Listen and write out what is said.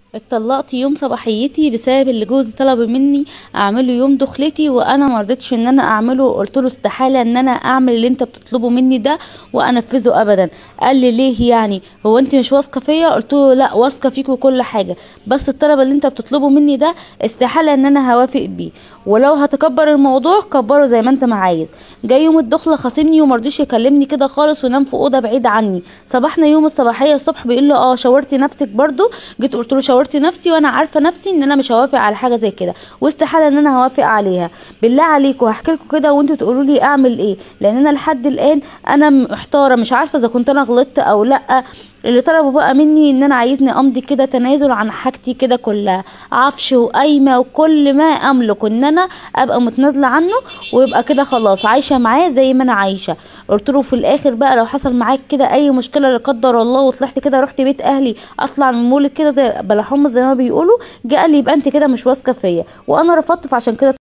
اتطلقت يوم صباحيتي بسبب اللي جوزي طلب مني اعمله يوم دخلتي وانا ما رضيتش ان انا اعمله قلت له استحاله ان انا اعمل اللي انت بتطلبه مني ده وانفذه ابدا قال لي ليه يعني هو انت مش واثقه فيا قلت له لا واثقه فيك وكل حاجه بس الطلب اللي انت بتطلبه مني ده استحاله ان انا هوافق بيه ولو هتكبر الموضوع كبره زي ما انت ما عايز جاي يوم الدخله خاصمني ومرضيش يكلمني كده خالص ونام في اوضه بعيد عني صباحنا يوم الصباحيه الصبح بيقول له اه شاورتي نفسك برضو جيت قلت له شاورتي نفسي وانا عارفه نفسي ان انا مش هوافق على حاجه زي كده واستحاله ان انا هوافق عليها بالله عليكم هحكي لكم كده وانتوا تقولوا لي اعمل ايه لان انا لحد الان انا محتاره مش عارفه اذا كنت انا غلطت او لا اللي طلبوا بقى مني ان انا عايزني امضي كده تنازل عن حاجتي كده كلها عفش وقايمه وكل ما املك ان انا ابقى متنازله عنه ويبقى كده خلاص عايشه معاه زي ما انا عايشه قلت له في الاخر بقى لو حصل معاك كده اي مشكله لا قدر الله وطلعت كده رحت بيت اهلي اطلع من مولد كده زي بلا حمص زي ما بيقولوا جه قال لي يبقى انت كده مش واثقه فيا وانا رفضت فعشان كده